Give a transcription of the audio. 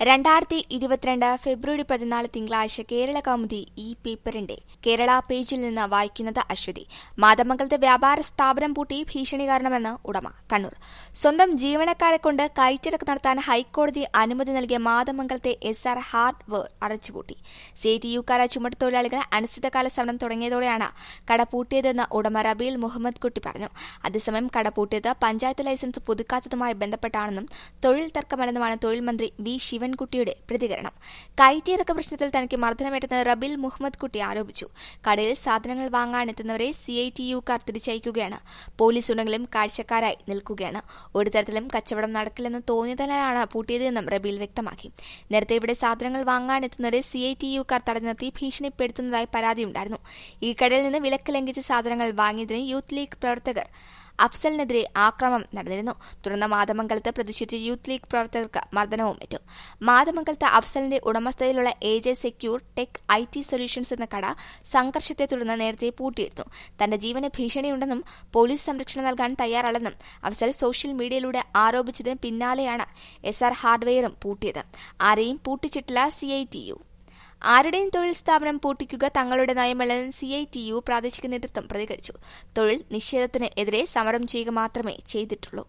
രണ്ടായിരത്തി ഇരുപത്തിരണ്ട് ഫെബ്രുവരി പതിനാല് തിങ്കളാഴ്ച കേരള കൗമുദി ഈ പേപ്പറിന്റെ കേരള പേജിൽ നിന്ന് വായിക്കുന്നത് അശ്വതി മാതമംഗലത്തെ വ്യാപാര സ്ഥാപനം പൂട്ടി ഭീഷണി കാരണമെന്ന് ഉടമ കണ്ണൂർ സ്വന്തം ജീവനക്കാരെ കൊണ്ട് കയറ്റിറക്ക് നടത്താൻ ഹൈക്കോടതി അനുമതി നൽകിയ മാതമംഗലത്തെ എസ് ആർ ഹാർഡ്വെയർ അടച്ചുപൂട്ടി സി ടി യുക്കാര ചുമട്ടുതൊഴിലാളികൾ അനിശ്ചിതകാല സമരം തുടങ്ങിയതോടെയാണ് കട പൂട്ടിയതെന്ന് ഉടമ റബീൽ മുഹമ്മദ് കുട്ടി പറഞ്ഞു അതേസമയം കട പൂട്ടിയത് പഞ്ചായത്ത് ലൈസൻസ് പുതുക്കാത്തതുമായി ബന്ധപ്പെട്ടാണെന്നും തൊഴിൽ തർക്കമല്ലെന്നുമാണ് തൊഴിൽ മന്ത്രി വി ശിവൻകുട്ടിയുടെ പ്രതികരണം കയറ്റിയിറക്ക പ്രശ്നത്തിൽ തനിക്ക് മർദ്ദനമേറ്റെന്ന് റബീൽ മുഹമ്മദ് കുട്ടി ആരോപിച്ചു കടയിൽ സാധനങ്ങൾ വാങ്ങാനെത്തുന്നവരെ സി ഐ ടി യുക്കാർ തിരിച്ചയക്കുകയാണ് പോലീസ് ഉണ്ടെങ്കിലും കാഴ്ചക്കാരായി നിൽക്കുകയാണ് ഒരു തരത്തിലും കച്ചവടം നടക്കില്ലെന്ന് തോന്നിയതിനാലാണ് പൂട്ടിയതെന്നും റബീൽ വ്യക്തമാക്കി നേരത്തെ ഇവിടെ സാധനങ്ങൾ വാങ്ങാനെത്തുന്നവരെ സി ഐ ടി യുക്കാർ തടഞ്ഞു നിർത്തി ഭീഷണിപ്പെടുത്തുന്നതായി പരാതിയുണ്ടായിരുന്നു ഈ കടയിൽ നിന്ന് വിലക്ക് ലംഘിച്ച് സാധനങ്ങൾ വാങ്ങിയതിന് യൂത്ത് ലീഗ് പ്രവർത്തകർ അഫ്സലിനെതിരെ ആക്രമണം നടന്നിരുന്നു തുടർന്ന് മാതമംഗലത്ത് പ്രതിഷേധിച്ച് യൂത്ത് ലീഗ് പ്രവർത്തകർക്ക് മർദ്ദനവും ഏറ്റു മാതമംഗലത്ത് അഫ്സലിന്റെ ഉടമസ്ഥതയിലുള്ള A J secure tech I T solutions എന്ന കട സംഘർഷത്തെ തുടർന്ന് നേരത്തെ പൂട്ടിയിരുന്നു തന്റെ ജീവന് ഭീഷണിയുണ്ടെന്നും പോലീസ് സംരക്ഷണം നൽകാൻ തയ്യാറല്ലെന്നും അഫ്സൽ സോഷ്യൽ മീഡിയയിലൂടെ ആരോപിച്ചതിന് പിന്നാലെയാണ് എസ് ആർ ഹാർഡ്വെയറും പൂട്ടിയത് ആരെയും പൂട്ടിച്ചിട്ടില്ല സി ഐ ടി യു ആരുടെയും തൊഴിൽ സ്ഥാപനം പൂട്ടിക്കുക തങ്ങളുടെ നയമല്ലെന്ന് സി ഐ ടി യു പ്രാദേശിക നേതൃത്വം പ്രതികരിച്ചു തൊഴിൽ നിഷേധത്തിന് എതിരെ സമരം ചെയ്യുക മാത്രമേ ചെയ്തിട്ടുള്ളൂ